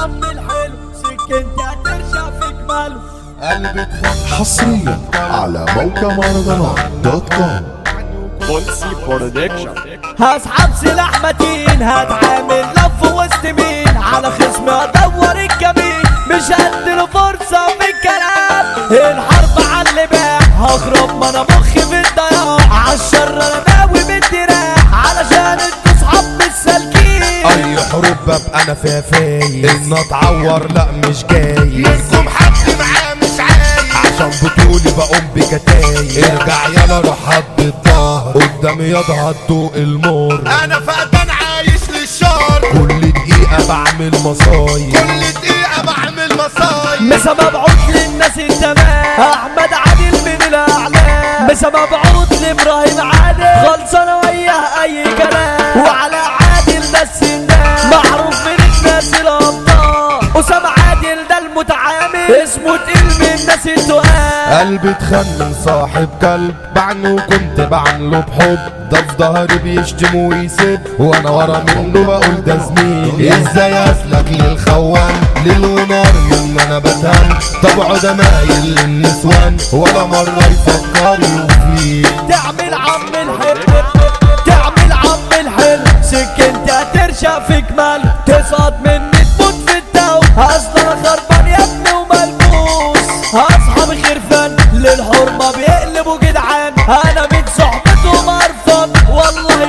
عم الحلو سكنت هترشق في جماله قلبي اتخنق حصريا على موقع مهرجانات دوت كوم بولسي برودكشن هسحب سلاح متين هتعامل لف وسط مين على خصمي ادور الكمين مش هديله فرصة في الكلام الحرب على اللي باع هخرب ما انا مخي في الضياع عالشر انا ناوي بالدراع علشان انتوا صحاب مش سالكين اي حروب ببقى انا فيها فايز ان اتعور لا مش جاي منكم حد معاه مش عايز عشان بطولي بقوم بكتايب ارجع يلا روح حد الظهر قدامي يضغط ضوء المر انا فقدان عايش للشر كل دقيقة بعمل مصايب كل دقيقة بعمل مصايب بسبب عود للناس التمام احمد عادل من الاعلام بسبب عود لابراهيم عادل خلصانه وياه اي كلام وعلى عادل بس الناس معروف من الناس الابطال اسامه عادل ده المتعامل اسمه تقيل من الناس التقال قلبي اتخن من صاحب كلب بعنه وكنت بعنله بحب ده في ظهري بيشتم ويسب وانا ورا منه بقول ده زميلي ازاي اسلك للخوان ليل ونار من انا بتهان طبعه ده مايل للنسوان ولا مرة يفكر يوفيك تعمل عم الحلو تعمل عم الحلو سكنت هترشق في جمال تسقط مني تموت في الدو اصل انا خربان يا ابني وملبوس اصحاب خرفان للحرمة بيقلبوا جدعان انا من صحبتهم قرفان والله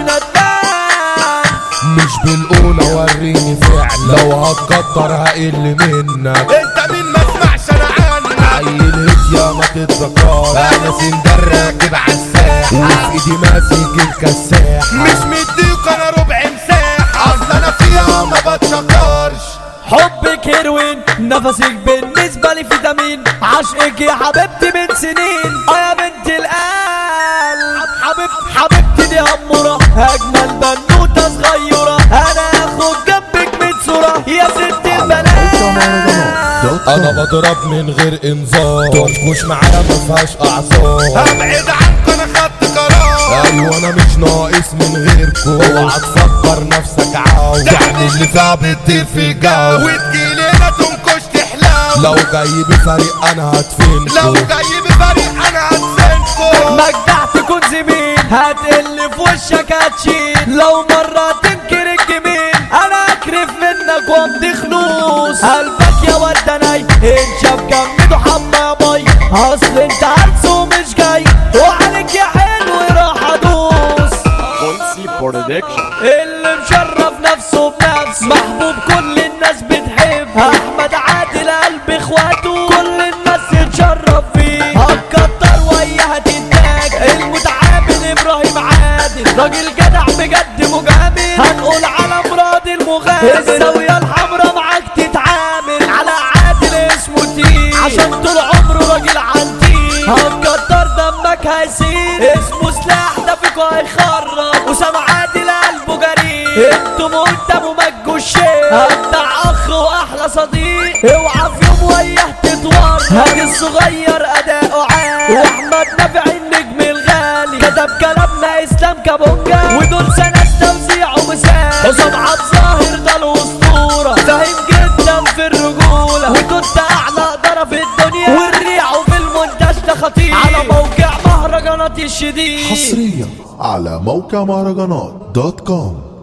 ندمان مش بالأولى وريني فعل لو هتكتر هقل منك انت مين ما اسمعش انا عنك عيل هدية ما تتذكرش انا سندر راكب عالساح وفي ايدي ماسك الكساح مش مديك انا ربع مساح اصل انا فيها ما بتشكرش حبك هيروين نفسك بالنسبة لي فيتامين عشقك يا حبيبتي من سنين اه يا بنت القلب حبيبتي حبيبتي دي أمورة أجمل بنوتة صغيرة أنا هاخد جنبك من صورة يا ست على موقع البنات مهرجانات دوت انا كوم بضرب من غير انذار تنكش معايا ما فيهاش اعصاب ابعد عنك انا خدت قرار ايوه انا مش ناقص من غيركم اوعى تفكر نفسك عاوز تعمل اللي فيها بتطير في الجو وتجيلي هنا تنكش تحلاو لو جاي بفريق انا هدفنكم لو جاي بفريق انا هدفنكم مجدع تكون زميل هتقل في وشك هتشيل لو مرة تنكر الجميل انا اكرف منك وامضي خلوص قلبك يا ورده ناي انشف جمده حبه يا باي اصل انت عرس ومش جاي وعليك يا حلو راح ادوس بولسي برودكشن اللي مشرف نفسه بنفسه محبوب كل الناس بتحب احمد عادل قلب اخواته كل الناس تتشرف فيه هتكتر وياها تتاج المتعامل ابراهيم عادل راجل جدع بجد مجامل هنقول على مراد المغامر الزاوية الحمرا معاك تتعامل على عادل اسمه تقيل عشان طول عمره راجل عنتيل هتكتر دمك هيسيل اسمه سلاح ده فيكوا هيخرب وسام عادل قلبه جريء انتوا مقدموا ما تجوش شيء هبدع اخ واحلى صديق اوعى في يوم وياه تتورط هاجي الصغير اداؤه عالي واحمد نافع النجم الغالي كتب كلامنا اسلام كابونجا ودول سنة توزيعه مثال حسام عبد ظاهر ده الاسطورة فاهم جدا في الرجولة وكنت اعلى قدرة في الدنيا والريعه في المونتاج ده خطير على موقع مهرجانات الشديد حصريا على موقع مهرجانات دوت كوم